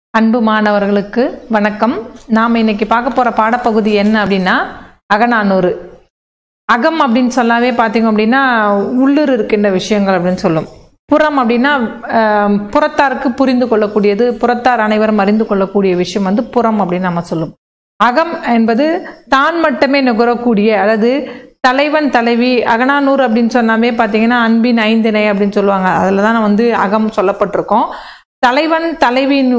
அன்பு மாணவர்களுக்கு வணக்கம் நாம் இன்னைக்கு பார்க்க போற பாடப்பகுதி என்ன அப்படின்னா அகநானூறு அகம் அப்படின்னு சொல்லாவே பார்த்தீங்க அப்படின்னா உள்ளூர் இருக்கின்ற விஷயங்கள் அப்படின்னு சொல்லும் புறம் அப்படின்னா ஆஹ், புறத்தாருக்கு புரிந்து கொள்ளக்கூடியது புறத்தார் அனைவரும் அறிந்து கொள்ளக்கூடிய விஷயம் வந்து புறம் அப்படின்னு நம்ம சொல்லும் அகம் என்பது தான் மட்டுமே நுகரக்கூடிய அதாவது தலைவன் தலைவி அகனானூர் அப்படின்னு சொன்னாமே பார்த்தீங்கன்னா அன்பின் ஐந்திணை அப்படின்னு சொல்லுவாங்க அதில் தான் வந்து அகம் சொல்லப்பட்டிருக்கோம் தலைவன் தலைவியின்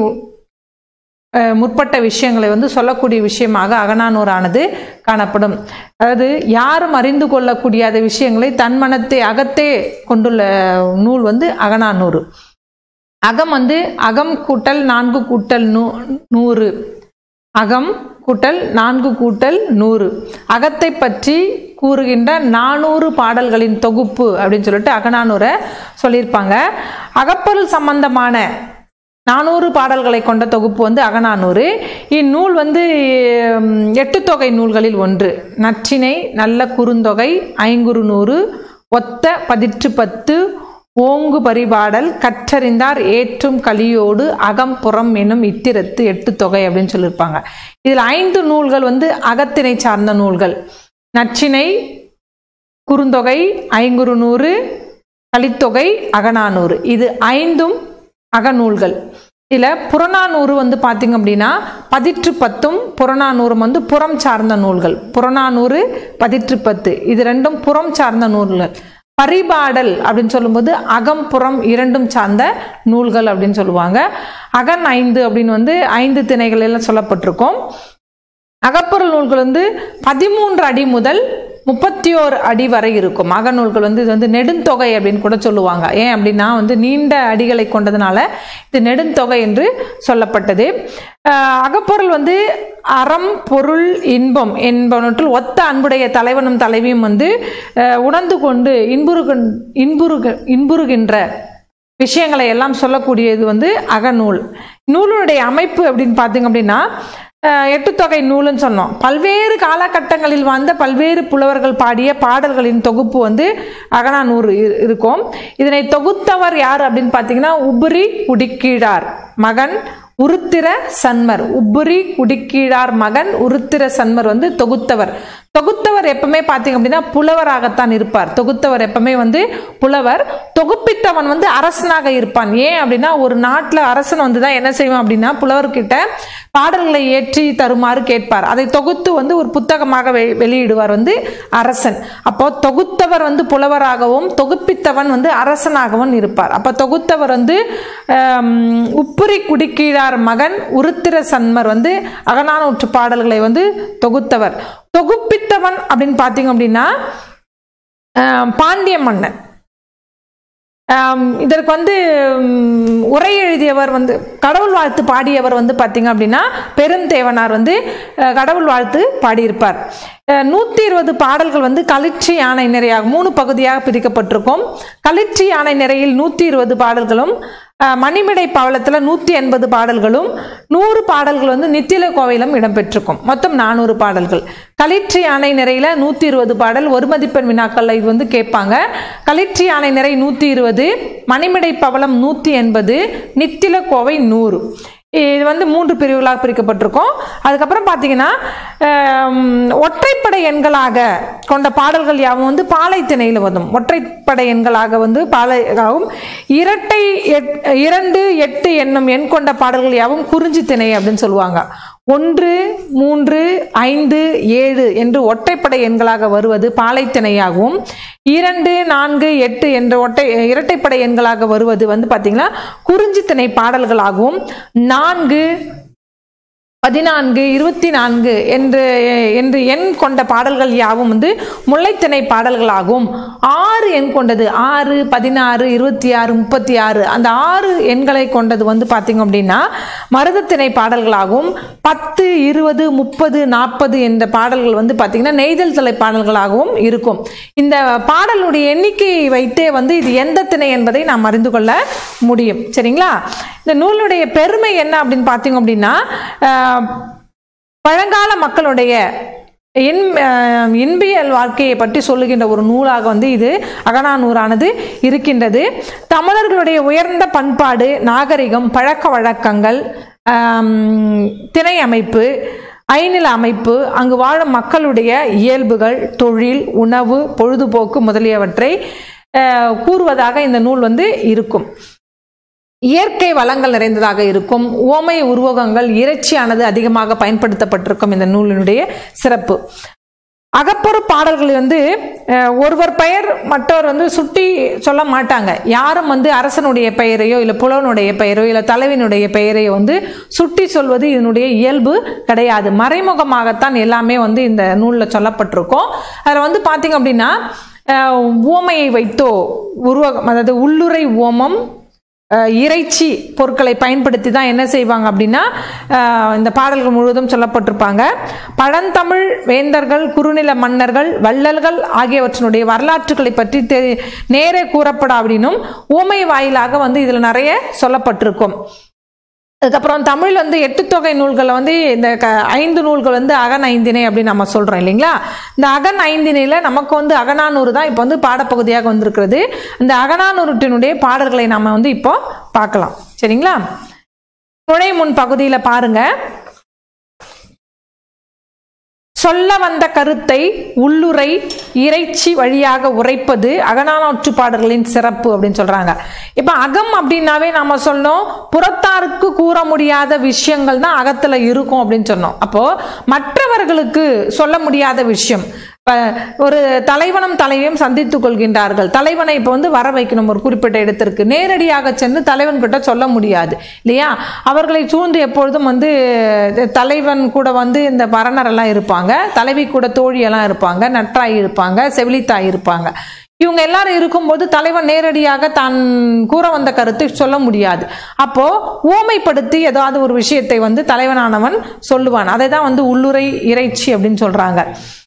அஹ், முற்பட்ட விஷயங்களை வந்து சொல்லக்கூடிய விஷயமாக அகநானூறானது காணப்படும் அதாவது யாரும் அறிந்து கொள்ளக்கூடியாத விஷயங்களை தன் மனத்தை அகத்தே கொண்டுள்ள நூல் வந்து அகநானூறு அகம் வந்து அகம் கூட்டல் நான்கு கூட்டல் நூ நூறு அகம் கூட்டல் நான்கு கூட்டல் நூறு அகத்தை பற்றி கூறுகின்ற நானூறு பாடல்களின் தொகுப்பு அப்படின்னு சொல்லிட்டு அகநானூரை சொல்லியிருப்பாங்க அகப்பொருள் சம்பந்தமான நானூறு பாடல்களை கொண்ட தொகுப்பு வந்து அகநானூறு இந்நூல் வந்து உம், எட்டு தொகை நூல்களில் ஒன்று நற்றினை நல்ல குறுந்தொகை ஐங்குறு நூறு ஒத்த பதிற்று பத்து ஓங்கு பரிபாடல் கற்றறிந்தார் ஏற்றும் கலியோடு அகம்புறம் என்னும் இத்திரத்து எட்டு தொகை அப்படின்னு சொல்லியிருப்பாங்க இதில் ஐந்து நூல்கள் வந்து அகத்திணை சார்ந்த நூல்கள் நற்றினை குறுந்தொகை ஐங்குறு நூறு கலித்தொகை அகநானூறு இது ஐந்தும் அகநூல்கள் இதில் புறநானூறு வந்து பார்த்தீங்க அப்படின்னா பதிற்று பத்தும் புறநானூறும் வந்து புறம் சார்ந்த நூல்கள் புறநானூறு பதிற்று பத்து இது ரெண்டும் புறம் சார்ந்த நூல்கள் பரிபாடல் அப்படின்னு சொல்லும்போது அகம் புறம் இரண்டும் சார்ந்த நூல்கள் அப்படின்னு சொல்லுவாங்க அகன் ஐந்து அப்படின்னு வந்து ஐந்து திணைகள் எல்லாம் சொல்லப்பட்டிருக்கும் அகப்பொருள் நூல்கள் வந்து பதிமூன்று அடி முதல் முப்பத்தி ஓர் அடி வரை இருக்கும் அகநூல்கள் வந்து இது வந்து நெடுந்தொகை அப்படின்னு கூட சொல்லுவாங்க ஏன் அப்படின்னா வந்து நீண்ட அடிகளை கொண்டதுனால இது நெடுந்தொகை என்று சொல்லப்பட்டது ஆஹ் அகப்பொருள் வந்து அறம் பொருள் இன்பம் என்பவற்றில் ஒத்த அன்புடைய தலைவனும் தலைவியும் வந்து ஆஹ் உணர்ந்து கொண்டு இன்புறுக இன்புறுக இன்புறுகின்ற விஷயங்களை எல்லாம் சொல்லக்கூடியது வந்து அகநூல் நூலுடைய அமைப்பு அப்படின்னு பார்த்தீங்க அப்படின்னா அஹ், எட்டு தொகை நூலுன்னு சொன்னோம் பல்வேறு காலகட்டங்களில் வாழ்ந்த பல்வேறு புலவர்கள் பாடிய பாடல்களின் தொகுப்பு வந்து அகநானூறு இரு- இருக்கும் இதனை தொகுத்தவர் யார் அப்படின்னு பார்த்தீங்கன்னா உபுரி உடிக்கீழார் மகன் உருத்திர சன்மர் உபுரி உடிக்கீழார் மகன் உருத்திர சன்மர் வந்து தொகுத்தவர் தொகுத்தவர் எப்பவுமே பார்த்தீங்க அப்படின்னா புலவராகத்தான் இருப்பார் தொகுத்தவர் எப்பவுமே வந்து புலவர் தொகுப்பித்தவன் வந்து அரசனாக இருப்பான் ஏன் அப்படின்னா ஒரு நாட்டில் அரசன் வந்து தான் என்ன செய்வான் அப்படின்னா புலவர்கிட்ட பாடல்களை ஏற்றி தருமாறு கேட்பார் அதை தொகுத்து வந்து ஒரு புத்தகமாக வெ- வெளியிடுவார் வந்து அரசன் அப்போ தொகுத்தவர் வந்து புலவராகவும் தொகுப்பித்தவன் வந்து அரசனாகவும் இருப்பார் அப்போ தொகுத்தவர் வந்து ஆம், உப்புரி குடிக்கீழார் மகன் உருத்திர சன்மர் வந்து அகநானூற்று பாடல்களை வந்து தொகுத்தவர் தொகுப்பித்தவன் அப்படின்னு பார்த்தீங்க அப்படின்னா ஆம், பாண்டிய மன்னன் ஆம், இதற்கு வந்து ம், உரை எழுதியவர் வந்து கடவுள் வாழ்த்து பாடியவர் வந்து பார்த்தீங்க அப்படின்னா பெருந்தேவனார் வந்து அஹ், கடவுள் வாழ்த்து பாடியிருப்பார் அஹ், நூற்றி இருபது பாடல்கள் வந்து களிற்றி யானை நிறையாக மூணு பகுதியாக பிரிக்கப்பட்டிருக்கும் களிற்றி யானை நிறையில் நூற்றி இருபது பாடல்களும் அஹ், மணிமிடை பவளத்தில் நூற்றி எண்பது பாடல்களும் நூறு பாடல்கள் வந்து நித்தில கோவையிலும் இடம்பெற்றிருக்கும் மொத்தம் நானூறு பாடல்கள் களிற்றி யானை நிறையில நூற்றி இருபது பாடல் ஒரு மதிப்பெண் வினாக்கள் இது வந்து கேட்பாங்க களிற்றி யானை நிறை நூற்றி இருபது மணிமிடை பவளம் நூற்றி எண்பது நித்தில கோவை நூறு இது வந்து மூன்று பிரிவுகளாக பிரிக்கப்பட்டிருக்கும் அதுக்கப்புறம் பார்த்தீங்கன்னா ஆம், ஒற்றைப்படை எண்களாக கொண்ட பாடல்கள் யாவும் வந்து பாலை திணையில் வரும் ஒற்றைப்படை எண்களாக வந்து பாலையாகவும் இரட்டை எட் இரண்டு எட்டு என்னும் எண் கொண்ட பாடல்கள் யாவும் குறிஞ்சி திணை அப்படின்னு சொல்லுவாங்க ஒன்று மூன்று ஐந்து ஏழு என்று ஒற்றைப்படை எண்களாக வருவது பாலைத்திணையாகவும் இரண்டு நான்கு எட்டு என்ற ஒற்றை இரட்டைப்படை எண்களாக வருவது வந்து பார்த்தீங்கன்னா குறிஞ்சித்திணை பாடல்களாகவும் நான்கு பதினான்கு இருபத்தி நான்கு என்று என்று எண் கொண்ட பாடல்கள் யாவும் வந்து முல்லைத்திணை பாடல்களாகும் ஆறு எண் கொண்டது ஆறு பதினாறு இருபத்தி ஆறு முப்பத்தி ஆறு அந்த ஆறு எண்களை கொண்டது வந்து பார்த்தீங்க அப்படின்னா மருதத்திணை பாடல்களாகவும் பத்து இருபது முப்பது நாற்பது என்ற பாடல்கள் வந்து பார்த்தீங்கன்னா நெய்தல் தலை பாடல்களாகவும் இருக்கும் இந்த பாடலுடைய எண்ணிக்கையை வைத்தே வந்து இது எந்த திணை என்பதை நாம் அறிந்து கொள்ள முடியும் சரிங்களா இந்த நூலுடைய பெருமை என்ன அப்படின்னு பார்த்தீங்க அப்படின்னா ஆஹ், பழங்கால மக்களுடைய இன் அஹ், இன்பியல் வாழ்க்கையை பற்றி சொல்லுகின்ற ஒரு நூலாக வந்து இது அகநானூறானது இருக்கின்றது தமிழர்களுடைய உயர்ந்த பண்பாடு நாகரிகம் பழக்க வழக்கங்கள் ஆம், திணை அமைப்பு ஐநில அமைப்பு அங்கு வாழும் மக்களுடைய இயல்புகள் தொழில் உணவு பொழுதுபோக்கு முதலியவற்றை அஹ், கூறுவதாக இந்த நூல் வந்து இருக்கும் இயற்கை வளங்கள் நிறைந்ததாக இருக்கும் ஓமை உருவகங்கள் இறைச்சியானது அதிகமாக பயன்படுத்தப்பட்டிருக்கும் இந்த நூலினுடைய சிறப்பு அகப்பொரு பாடல்கள் வந்து அஹ், ஒருவர் பெயர் மற்றவர் வந்து சுட்டி சொல்ல மாட்டாங்க யாரும் வந்து அரசனுடைய பெயரையோ இல்லை புலவனுடைய பெயரோ இல்லை தலைவனுடைய பெயரையோ வந்து சுட்டி சொல்வது இதனுடைய இயல்பு கிடையாது மறைமுகமாகத்தான் எல்லாமே வந்து இந்த நூலில் சொல்லப்பட்டிருக்கும் அதில் வந்து பார்த்தீங்க அப்படின்னா அஹ், உவமையை வைத்தோ உருவகம் அதாவது உள்ளுரை ஓமம் அஹ், இறைச்சி பொருட்களை பயன்படுத்தி தான் என்ன செய்வாங்க அப்படின்னா அஹ், இந்த பாடல்கள் முழுவதும் சொல்லப்பட்டிருப்பாங்க பழந்தமிழ் வேந்தர்கள் குறுநில மன்னர்கள் வள்ளல்கள் ஆகியவற்றினுடைய வரலாற்றுகளை பற்றி தெ- நேரே கூறப்பட அப்படின்னும் ஊமை வாயிலாக வந்து இதில் நிறைய சொல்லப்பட்டிருக்கும் அதுக்கப்புறம் தமிழ் வந்து எட்டு தொகை நூல்களை வந்து இந்த க ஐந்து நூல்கள் வந்து அகன் ஐந்திணை அப்படின்னு நம்ம சொல்கிறோம் இல்லைங்களா இந்த அகன் ஐந்திணையில் நமக்கு வந்து அகனானூறு தான் இப்போ வந்து பாடப்பகுதியாக வந்திருக்கிறது இந்த அகனானூற்றினுடைய பாடல்களை நம்ம வந்து இப்போ பார்க்கலாம் சரிங்களா துணை முன் பகுதியில் பாருங்க சொல்ல வந்த கருத்தை உள்ளுரை இறைச்சி வழியாக உரைப்பது அகநானூற்று பாடல்களின் சிறப்பு அப்படின்னு சொல்றாங்க இப்ப அகம் அப்படின்னாவே நாம சொன்னோம் புறத்தாருக்கு கூற முடியாத விஷயங்கள் தான் அகத்துல இருக்கும் அப்படின்னு சொன்னோம் அப்போ மற்றவர்களுக்கு சொல்ல முடியாத விஷயம் இப்ப ஒரு தலைவனும் தலைவியும் சந்தித்துக் கொள்கின்றார்கள் தலைவனை இப்போ வந்து வர வைக்கணும் ஒரு குறிப்பிட்ட இடத்திற்கு நேரடியாக சென்று தலைவன் கிட்ட சொல்ல முடியாது இல்லையா அவர்களை சூழ்ந்து எப்பொழுதும் வந்து தலைவன் கூட வந்து இந்த பரணர் எல்லாம் இருப்பாங்க தலைவி கூட தோழி எல்லாம் இருப்பாங்க நற்றாய் இருப்பாங்க செவிலித்தாய் இருப்பாங்க இவங்க எல்லாரும் இருக்கும்போது தலைவன் நேரடியாக தான் கூற வந்த கருத்தை சொல்ல முடியாது அப்போ ஊமைப்படுத்தி ஏதாவது ஒரு விஷயத்தை வந்து தலைவனானவன் சொல்லுவான் அதை தான் வந்து உள்ளுரை இறைச்சி அப்படின்னு சொல்றாங்க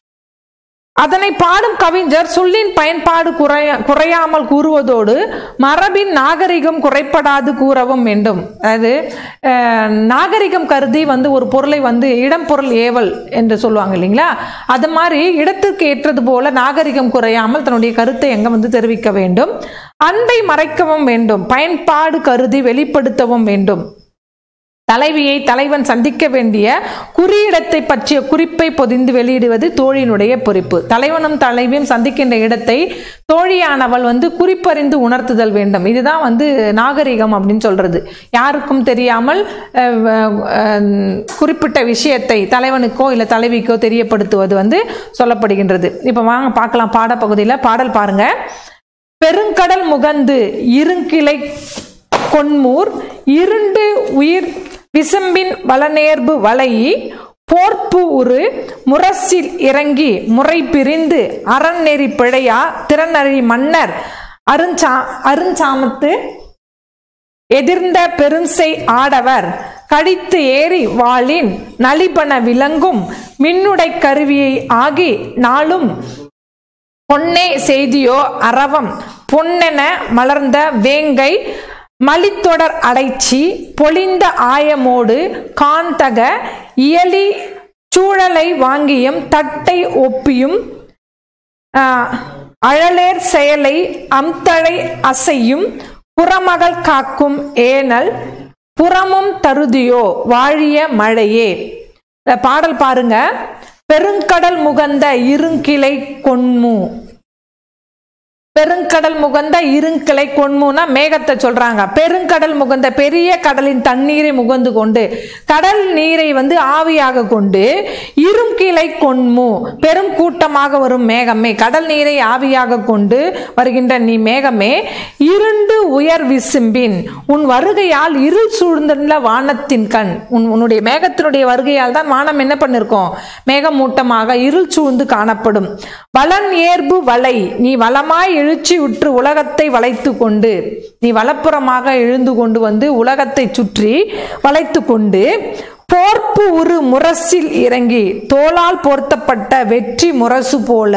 அதனை பாடும் கவிஞர் சொல்லின் பயன்பாடு குறைய குறையாமல் கூறுவதோடு மரபின் நாகரிகம் குறைப்படாது கூறவும் வேண்டும் அதாவது அஹ், நாகரிகம் கருதி வந்து ஒரு பொருளை வந்து இடம் பொருள் ஏவல் என்று சொல்லுவாங்க இல்லைங்களா அது மாதிரி இடத்துக்கு ஏற்றது போல நாகரிகம் குறையாமல் தன்னுடைய கருத்தை எங்க வந்து தெரிவிக்க வேண்டும் அன்பை மறைக்கவும் வேண்டும் பயன்பாடு கருதி வெளிப்படுத்தவும் வேண்டும் தலைவியை தலைவன் சந்திக்க வேண்டிய குறியிடத்தை பற்றிய குறிப்பை பொதிந்து வெளியிடுவது தோழியினுடைய பொறுப்பு தலைவனும் தலைவியும் சந்திக்கின்ற இடத்தை தோழியானவள் வந்து குறிப்பறிந்து உணர்த்துதல் வேண்டும் இதுதான் வந்து நாகரிகம் அப்படின்னு சொல்றது யாருக்கும் தெரியாமல் அஹ், அஹ், குறிப்பிட்ட விஷயத்தை தலைவனுக்கோ இல்லை தலைவிக்கோ தெரியப்படுத்துவது வந்து சொல்லப்படுகின்றது இப்போ வாங்க பார்க்கலாம் பாடப்பகுதியில் பாடல் பாருங்க பெருங்கடல் முகந்து இருங்கிளை கொன்மூர் இருண்டு உயிர் விசம்பின் வளநேர்பு வளையி போர்ப்பு உரு முரசில் இறங்கி முறை பிரிந்து அறநெறி பிழையா திறனறி மன்னர் அருஞ்சா அருஞ்சாமத்து எதிர்ந்த பெருஞ்சை ஆடவர் கடித்து ஏறி வாளின் நலிபன விளங்கும் மின்னுடை கருவியை ஆகி நாளும் பொன்னே செய்தியோ அரவம் பொன்னென மலர்ந்த வேங்கை மலித்தொடர் அடைச்சி பொலிந்த ஆயமோடு காந்தக இயலி சூழலை வாங்கியும் தட்டை ஒப்பியும் ஆஹ், அழலேர் செயலை அம்தழை அசையும் புறமகள் காக்கும் ஏனல் புறமும் தருதியோ வாழிய மழையே இந்த பாடல் பாருங்க பெருங்கடல் முகந்த இருங்கிளை கொன்மு பெருங்கடல் முகந்த இருங்கிளை கொன்முனா மேகத்தை சொல்றாங்க பெருங்கடல் முகந்த பெரிய கடலின் தண்ணீரை முகந்து கொண்டு கடல் நீரை வந்து ஆவியாக கொண்டு இருங்கிளை கொன்மு பெரும் கூட்டமாக வரும் மேகமே கடல் நீரை ஆவியாக கொண்டு வருகின்ற நீ மேகமே இருண்டு உயர் விசும்பின் உன் வருகையால் இருள் சூழ்ந்துள்ள வானத்தின் கண் உன் உன்னுடைய மேகத்தினுடைய வருகையால் தான் வானம் என்ன பண்ணிருக்கோம் மேகமூட்டமாக இருள் சூழ்ந்து காணப்படும் வளன் ஏர்பு வலை நீ வளமாய் எழுச்சி உற்று உலகத்தை வளைத்து கொண்டு நீ வலப்புறமாக எழுந்து கொண்டு வந்து உலகத்தை சுற்றி வளைத்து கொண்டு போர்ப்பு உரு முரசில் இறங்கி தோளால் போர்த்தப்பட்ட வெற்றி முரசு போல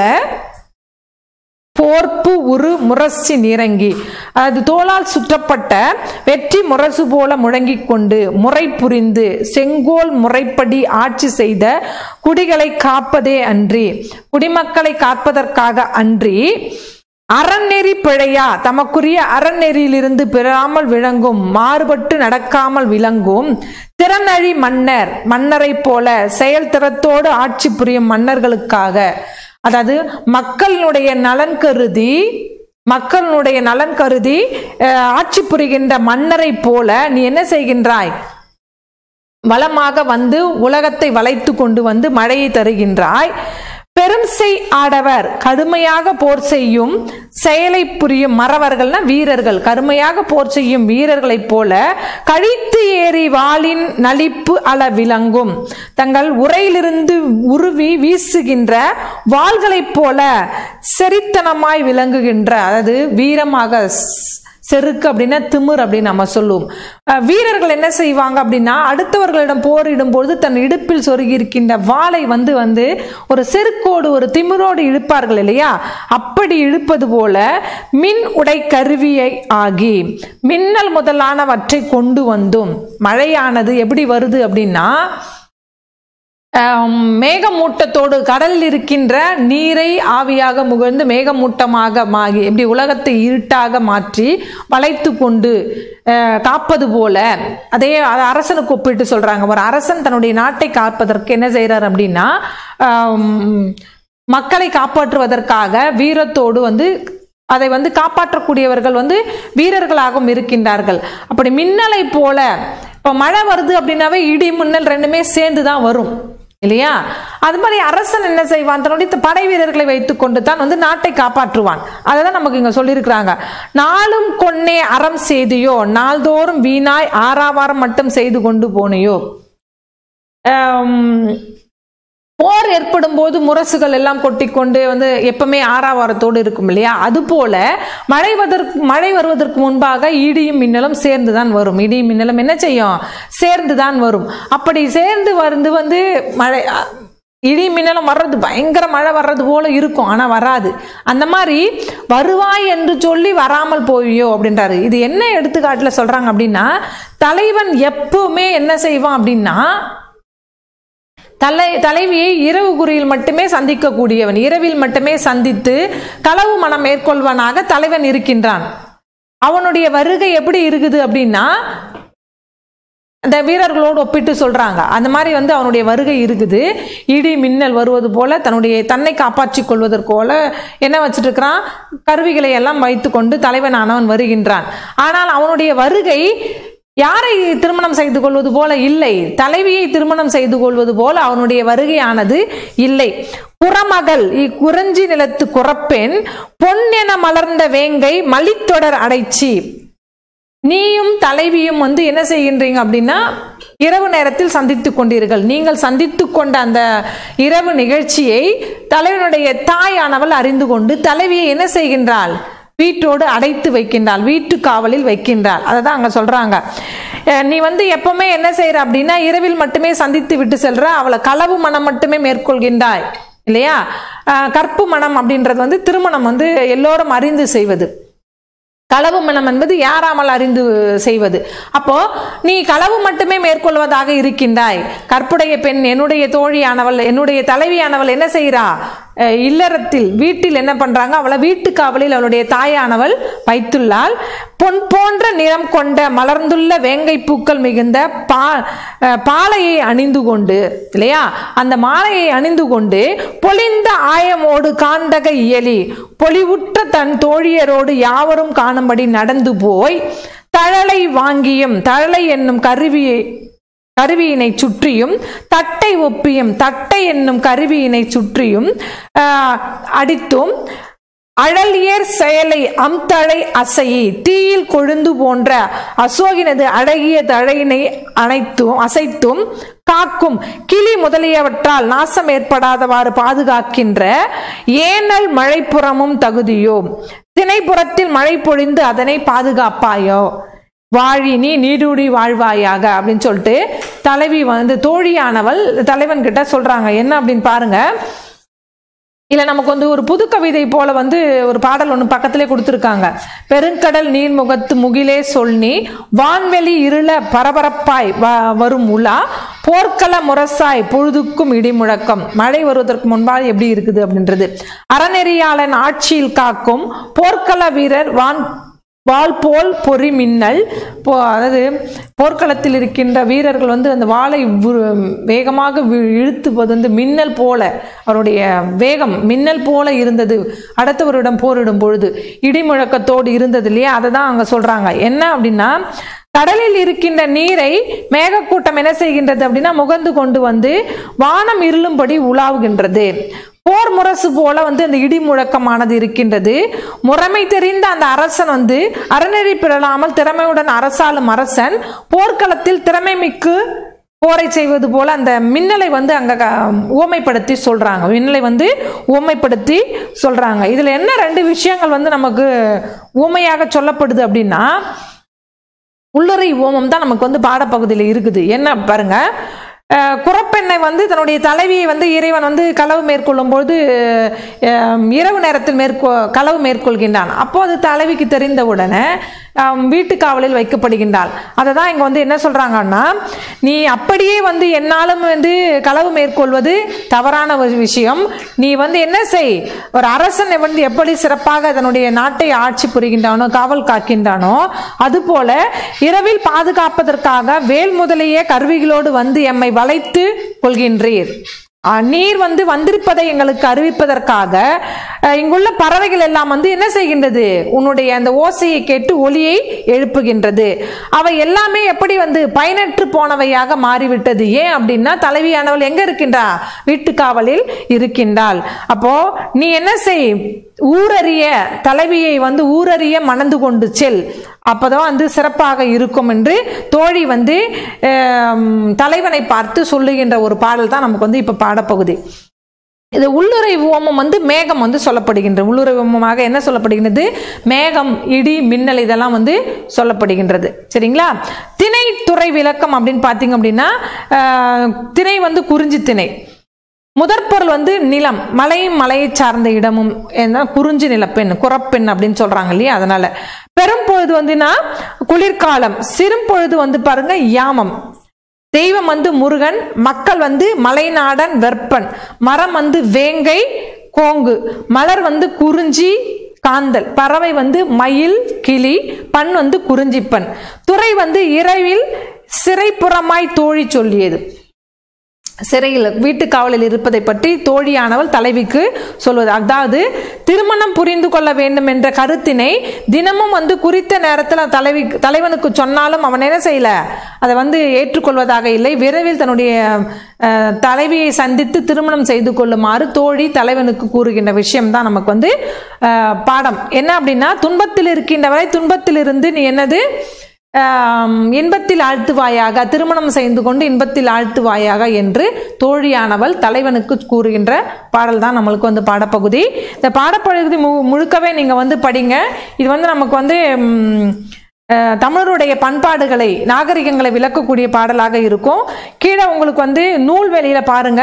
போர்ப்பு உரு முரசின் இறங்கி அது தோளால் சுற்றப்பட்ட வெற்றி முரசு போல முழங்கிக் கொண்டு முறை புரிந்து செங்கோல் முறைப்படி ஆட்சி செய்த குடிகளை காப்பதே அன்றி குடிமக்களை காப்பதற்காக அன்றி அறநெறி பிழையா தமக்குரிய அறநெறியிலிருந்து பெறாமல் விளங்கும் மாறுபட்டு நடக்காமல் விளங்கும் திறனழி மன்னர் மன்னரைப் போல செயல் திறத்தோடு ஆட்சி புரியும் மன்னர்களுக்காக அதாவது மக்களினுடைய நலன் கருதி மக்களுடைய நலன் கருதி அஹ், ஆட்சி புரிகின்ற மன்னரைப் போல நீ என்ன செய்கின்றாய் வளமாக வந்து உலகத்தை வளைத்து கொண்டு வந்து மழையை தருகின்றாய் பெரும் செய் ஆடவர் கடுமையாக போர் செய்யும் செயலை புரியும் மறவர்கள்னா வீரர்கள் கடுமையாக போர் செய்யும் வீரர்களைப் போல கழித்து ஏறி வாளின் நலிப்பு அள விளங்கும் தங்கள் உரையிலிருந்து உருவி வீசுகின்ற வாள்களைப் போல செரித்தனமாய் விளங்குகின்ற அதாவது வீரமாக ஸ்- செருக்கு அப்படின்னா திமிர் அப்படின்னு நம்ம சொல்லுவோம் அஹ் வீரர்கள் என்ன செய்வாங்க அப்படின்னா அடுத்தவர்களிடம் போரிடும் பொழுது தன் இடுப்பில் சொருகி இருக்கின்ற வாளை வந்து வந்து ஒரு செருக்கோடு ஒரு திமிரோடு இழுப்பார்கள் இல்லையா அப்படி இழுப்பது போல மின் உடை கருவியை ஆகி மின்னல் முதலானவற்றை கொண்டு வந்தும் மழையானது எப்படி வருது அப்படின்னா ஆம், மேகமூட்டத்தோடு கடலில் இருக்கின்ற நீரை ஆவியாக முகர்ந்து மேகமூட்டமாக மாகி எப்படி உலகத்தை இருட்டாக மாற்றி வளைத்து கொண்டு அஹ், காப்பது போல அதே அத அரசனுக்கு ஒப்பிட்டு சொல்றாங்க ஒரு அரசன் தன்னுடைய நாட்டை காப்பதற்கு என்ன செய்றார் அப்படின்னா ஆம், மக்களை காப்பாற்றுவதற்காக வீரத்தோடு வந்து அதை வந்து காப்பாற்றக்கூடியவர்கள் வந்து வீரர்களாகவும் இருக்கின்றார்கள் அப்படி மின்னலை போல இப்போ மழை வருது அப்படின்னாவே இடி மின்னல் ரெண்டுமே சேர்ந்து தான் வரும் இல்லையா அது மாதிரி அரசன் என்ன செய்வான் தன்னுடைய படை வீரர்களை வைத்துக்கொண்டு தான் வந்து நாட்டை காப்பாற்றுவான் அதை தான் நமக்கு இங்க சொல்லியிருக்கிறாங்க நாளும் கொன்னே அறம் செய்தியோ நாள்தோறும் வீணாய் ஆறாவாரம் மட்டும் செய்து கொண்டு போனையோ ஆம், போர் ஏற்படும் போது முரசுகள் எல்லாம் கொட்டிக்கொண்டு வந்து எப்பவுமே ஆறாவாரத்தோடு இருக்கும் இல்லையா அது போல மழை வதற்கு மழை வருவதற்கு முன்பாக இடியும் மின்னலும் சேர்ந்து தான் வரும் இடியும் மின்னலும் என்ன செய்யும் சேர்ந்து தான் வரும் அப்படி சேர்ந்து வந்து வந்து மழை அ, இடி மின்னலும் வர்றது பயங்கர மழை வர்றது போல இருக்கும் ஆனா வராது அந்த மாதிரி வருவாய் என்று சொல்லி வராமல் போவியோ அப்படின்றாரு இது என்ன எடுத்துக்காட்டுல சொல்றாங்க அப்படின்னா தலைவன் எப்பவுமே என்ன செய்வான் அப்படின்னா தலை தலைவியை இரவு குறியில் மட்டுமே சந்திக்கக்கூடியவன் இரவில் மட்டுமே சந்தித்து களவு மனம் மேற்கொள்வனாக தலைவன் இருக்கின்றான் அவனுடைய வருகை எப்படி இருக்குது அப்படின்னா அந்த வீரர்களோடு ஒப்பிட்டு சொல்றாங்க அந்த மாதிரி வந்து அவனுடைய வருகை இருக்குது இடி மின்னல் வருவது போல தன்னுடைய தன்னை காப்பாற்றிக் கொள்வதற்கு போல என்ன வச்சுட்டு இருக்கிறான் கருவிகளை எல்லாம் வைத்துக்கொண்டு தலைவனானவன் வருகின்றான் ஆனால் அவனுடைய வருகை யாரை திருமணம் செய்து கொள்வது போல இல்லை தலைவியை திருமணம் செய்து கொள்வது போல அவனுடைய வருகையானது இல்லை புறமகள் இக்குறிஞ்சி நிலத்து குறப்பெண் பொன்னென மலர்ந்த வேங்கை மலித்தொடர் அடைச்சி நீயும் தலைவியும் வந்து என்ன செய்கின்றீங்க அப்படின்னா இரவு நேரத்தில் சந்தித்துக் கொண்டீர்கள் நீங்கள் சந்தித்துக் கொண்ட அந்த இரவு நிகழ்ச்சியை தலைவனுடைய தாயானவள் அறிந்து கொண்டு தலைவியை என்ன செய்கின்றாள் வீட்டோடு அடைத்து வைக்கின்றாள் வீட்டு காவலில் வைக்கின்றாள் அதை தான் அங்க சொல்றாங்க அஹ் நீ வந்து எப்பவுமே என்ன செய்யற அப்படின்னா இரவில் மட்டுமே சந்தித்து விட்டு செல்ற அவளை களவு மனம் மட்டுமே மேற்கொள்கின்றாய் இல்லையா அஹ் கற்பு மனம் அப்படின்றது வந்து திருமணம் வந்து எல்லோரும் அறிந்து செய்வது களவு மனம் என்பது யாராமல் அறிந்து செய்வது அப்போ நீ களவு மட்டுமே மேற்கொள்வதாக இருக்கின்றாய் கற்புடைய பெண் என்னுடைய தோழியானவள் என்னுடைய தலைவியானவள் என்ன செய்கிறா அஹ் இல்லறத்தில் வீட்டில் என்ன பண்றாங்க அவளை வீட்டு காவலில் அவளுடைய தாயானவள் வைத்துள்ளாள் பொன் போன்ற நிறம் கொண்ட மலர்ந்துள்ள வேங்கை பூக்கள் மிகுந்த பா அஹ் பாலையை அணிந்து கொண்டு இல்லையா அந்த மாலையை அணிந்து கொண்டு பொலிந்த ஆயமோடு காண்டக இயலி பொலிவுற்ற தன் தோழியரோடு யாவரும் காணும்படி நடந்து போய் தழலை வாங்கியும் தழலை என்னும் கருவியை கருவியினை சுற்றியும் தட்டை ஒப்பியும் தட்டை என்னும் கருவியினை சுற்றியும் ஆஹ், அடித்தும் அழலியர் செயலை அம்தழை அசையி தீயில் கொழுந்து போன்ற அசோகினது அழகிய தழையினை அனைத்தும் அசைத்தும் காக்கும் கிளி முதலியவற்றால் நாசம் ஏற்படாதவாறு பாதுகாக்கின்ற ஏனல் மழைப்புறமும் தகுதியோ திணைப்புறத்தில் மழை பொழிந்து அதனை பாதுகாப்பாயோ வாழி நீ நீடூடி வாழ்வாயாக அப்படின்னு சொல்லிட்டு தலைவி வந்து தோழியானவள் தலைவன் கிட்ட சொல்றாங்க என்ன அப்படின்னு பாருங்க இல்ல நமக்கு வந்து ஒரு புது கவிதை போல வந்து ஒரு பாடல் ஒன்று பக்கத்திலே கொடுத்துருக்காங்க பெருங்கடல் நீர்முகத்து முகிலே சொல்லி வான்வெளி இருள பரபரப்பாய் வ- வரும் உலா போர்க்கள முரசாய் பொழுதுக்கும் இடிமுழக்கம் மழை வருவதற்கு முன்பாக எப்படி இருக்குது அப்படின்றது அறநெறியாளன் ஆட்சியில் காக்கும் போர்க்கள வீரர் வான் வாள் போல் பொறி மின்னல் போ அதாவது போர்க்களத்தில் இருக்கின்ற வீரர்கள் வந்து அந்த வாளை வு- வேகமாக வி- இழுத்துவது வந்து மின்னல் போல அவருடைய வேகம் மின்னல் போல இருந்தது அடுத்தவரிடம் போரிடும் பொழுது இடிமுழக்கத்தோடு இருந்தது இல்லையா அதை தான் அங்கே சொல்றாங்க என்ன அப்படின்னா கடலில் இருக்கின்ற நீரை மேகக்கூட்டம் என்ன செய்கின்றது அப்படின்னா முகந்து கொண்டு வந்து வானம் இருளும்படி உலாவுகின்றது போர் முரசு போல வந்து அந்த இடி முழக்கமானது இருக்கின்றது முறைமை தெரிந்த அந்த அரசன் வந்து அறநெறி பிறழாமல் திறமையுடன் அரசாளும் அரசன் போர்க்களத்தில் திறமை மிக்கு போரை செய்வது போல அந்த மின்னலை வந்து அங்க க- உவமைப்படுத்தி சொல்றாங்க மின்னலை வந்து உவமைப்படுத்தி சொல்றாங்க இதுல என்ன ரெண்டு விஷயங்கள் வந்து நமக்கு உவமையாக சொல்லப்படுது அப்படின்னா உள்ளுரை ஓமம் தான் நமக்கு வந்து பாடப்பகுதியில் இருக்குது என்ன பாருங்க அஹ், குறப்பெண்ணை வந்து தன்னுடைய தலைவியை வந்து இறைவன் வந்து களவு மேற்கொள்ளும் பொழுது அஹ், இரவு நேரத்தில் மேற்கொ களவு மேற்கொள்கின்றான் அப்போது தலைவிக்கு தெரிந்த உடனே அஹ், வீட்டு காவலில் வைக்கப்படுகின்றாள் அதை தான் இங்கே வந்து என்ன சொல்றாங்கன்னா நீ அப்படியே வந்து என்னாலும் வந்து களவு மேற்கொள்வது தவறான ஒரு விஷயம் நீ வந்து என்ன செய் ஒரு அரசன் வந்து எப்படி சிறப்பாக தன்னுடைய நாட்டை ஆட்சி புரிகின்றானோ காவல் காக்கின்றானோ அதுபோல இரவில் பாதுகாப்பதற்காக வேல் முதலிய கருவிகளோடு வந்து எம்மை வளைத்து கொள்கின்றீர் அஹ், நீர் வந்து வந்திருப்பதை எங்களுக்கு அறிவிப்பதற்காக அஹ், இங்குள்ள பறவைகள் எல்லாம் வந்து என்ன செய்கின்றது உன்னுடைய அந்த ஓசையை கேட்டு ஒலியை எழுப்புகின்றது அவை எல்லாமே எப்படி வந்து பயனற்று போனவையாக மாறிவிட்டது ஏன் அப்படின்னா தலைவியானவள் எங்க இருக்கின்றா வீட்டு காவலில் இருக்கின்றாள் அப்போ நீ என்ன செய் ஊரறிய தலைவியை வந்து ஊரறிய மணந்து கொண்டு செல் அப்பதான் வந்து சிறப்பாக இருக்கும் என்று தோழி வந்து ஆம், தலைவனை பார்த்து சொல்லுகின்ற ஒரு பாடல் தான் நமக்கு வந்து இப்ப பாடப்பகுதி இது உள்ளுரை ஓமம் வந்து மேகம் வந்து சொல்லப்படுகின்றது உள்ளுரை ஓமமாக என்ன சொல்லப்படுகின்றது மேகம் இடி மின்னல் இதெல்லாம் வந்து சொல்லப்படுகின்றது சரிங்களா திணை துறை விளக்கம் அப்படின்னு பார்த்தீங்க அப்படின்னா ஆஹ், திணை வந்து குறிஞ்சி திணை முதற்பொருள் வந்து நிலம் மலையும் மலையை சார்ந்த இடமும் என்ன குறிஞ்சி நிலப்பெண் குறப்பெண் அப்படின்னு சொல்றாங்க இல்லையா அதனால பெரும் பொழுது வந்துன்னா குளிர்காலம் சிறும் பொழுது வந்து பாருங்க யாமம் தெய்வம் வந்து முருகன் மக்கள் வந்து மலைநாடன் வெப்பன் மரம் வந்து வேங்கை கோங்கு மலர் வந்து குறிஞ்சி காந்தல் பறவை வந்து மயில் கிளி பண் வந்து குறிஞ்சிப்பண் துறை வந்து இரவில் சிறைப்புறமாய் தோழி சொல்லியது சிறையில் வீட்டு காவலில் இருப்பதை பற்றி தோழியானவள் தலைவிக்கு சொல்வது அதாவது திருமணம் புரிந்து கொள்ள வேண்டும் என்ற கருத்தினை தினமும் வந்து குறித்த நேரத்தில் தலைவி தலைவனுக்கு சொன்னாலும் அவன் என்ன செய்யல அதை வந்து ஏற்றுக்கொள்வதாக இல்லை விரைவில் தன்னுடைய அஹ், தலைவியை சந்தித்து திருமணம் செய்து கொள்ளுமாறு தோழி தலைவனுக்கு கூறுகின்ற விஷயம் தான் நமக்கு வந்து அஹ், பாடம் என்ன அப்படின்னா துன்பத்தில் இருக்கின்றவரை துன்பத்திலிருந்து நீ என்னது ஆம், இன்பத்தில் ஆழ்த்துவாயாக திருமணம் செய்து கொண்டு இன்பத்தில் ஆழ்த்துவாயாக என்று தோழியானவள் தலைவனுக்கு கூறுகின்ற பாடல் தான் நம்மளுக்கு வந்து பாடப்பகுதி இந்த பாடப்பகுதி மு முழுக்கவே நீங்கள் வந்து படிங்க இது வந்து நமக்கு வந்து ம், அஹ், தமிழருடைய பண்பாடுகளை நாகரிகங்களை விளக்கக்கூடிய பாடலாக இருக்கும் கீழே உங்களுக்கு வந்து நூல்வெளியில பாருங்க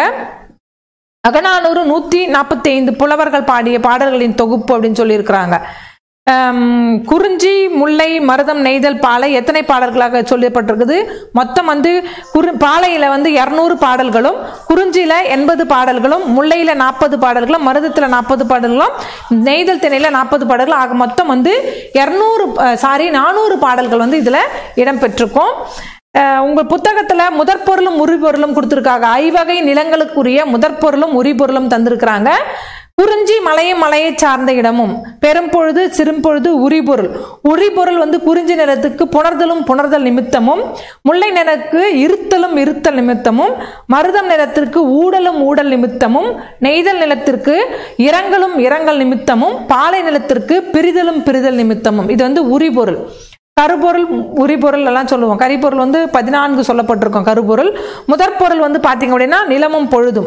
அகநானூறு நூற்றி நாற்பத்தி ஐந்து புலவர்கள் பாடிய பாடல்களின் தொகுப்பு அப்படின்னு சொல்லியிருக்கிறாங்க ஆம், குறிஞ்சி முல்லை மருதம் நெய்தல் பாலை எத்தனை பாடல்களாக சொல்லப்பட்டிருக்குது மொத்தம் வந்து குறு பாலையில் வந்து இரநூறு பாடல்களும் குறிஞ்சியில் எண்பது பாடல்களும் முல்லையில் நாற்பது பாடல்களும் மருதத்தில் நாற்பது பாடல்களும் நெய்தல் திணையில் நாற்பது பாடல்களும் ஆக மொத்தம் வந்து இரநூறு சாரி நானூறு பாடல்கள் வந்து இதில் இடம்பெற்றிருக்கும் அஹ் உங்க புத்தகத்துல முதற்பொருளும் உரிபொருளும் கொடுத்துருக்காங்க ஐவகை நிலங்களுக்குரிய முதற்பொருளும் உரிபொருளும் தந்திருக்கிறாங்க குறிஞ்சி மலையும் மலையை சார்ந்த இடமும் பெரும்பொழுது சிறும்பொழுது உரிபொருள் உரிபொருள் வந்து குறிஞ்சி நிலத்துக்கு புணர்தலும் புணர்தல் நிமித்தமும் முல்லை நிலக்கு இருத்தலும் இருத்தல் நிமித்தமும் மருதம் நிலத்திற்கு ஊடலும் ஊடல் நிமித்தமும் நெய்தல் நிலத்திற்கு இரங்கலும் இரங்கல் நிமித்தமும் பாலை நிலத்திற்கு பிரிதலும் பிரிதல் நிமித்தமும் இது வந்து உரிபொருள் கருப்பொருள் உரிபொருள் எல்லாம் சொல்லுவோம் கரிப்பொருள் வந்து பதினான்கு சொல்லப்பட்டிருக்கும் கருப்பொருள் முதற்பொருள் வந்து பார்த்தீங்க அப்படின்னா நிலமும் பொழுதும்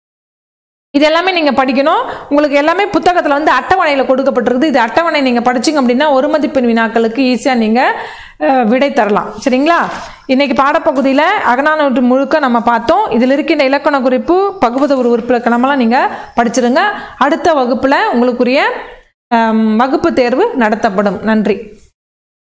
இது எல்லாமே நீங்க படிக்கணும் உங்களுக்கு எல்லாமே புத்தகத்துல வந்து அட்டவணையில கொடுக்கப்பட்டிருக்குது இது அட்டவணை நீங்க படிச்சீங்க அப்படின்னா ஒரு மதிப்பெண் வினாக்களுக்கு ஈஸியா நீங்க அஹ், விடை தரலாம் சரிங்களா இன்னைக்கு பாடப்பகுதியில் அகநானூற்று முழுக்க நம்ம பார்த்தோம் இதில் இருக்கின்ற இலக்கண குறிப்பு பகுபத ஒரு உறுப்பிலக்கணமெல்லாம் நீங்கள் படிச்சிருங்க அடுத்த வகுப்பில் உங்களுக்குரிய அம், வகுப்பு தேர்வு நடத்தப்படும் நன்றி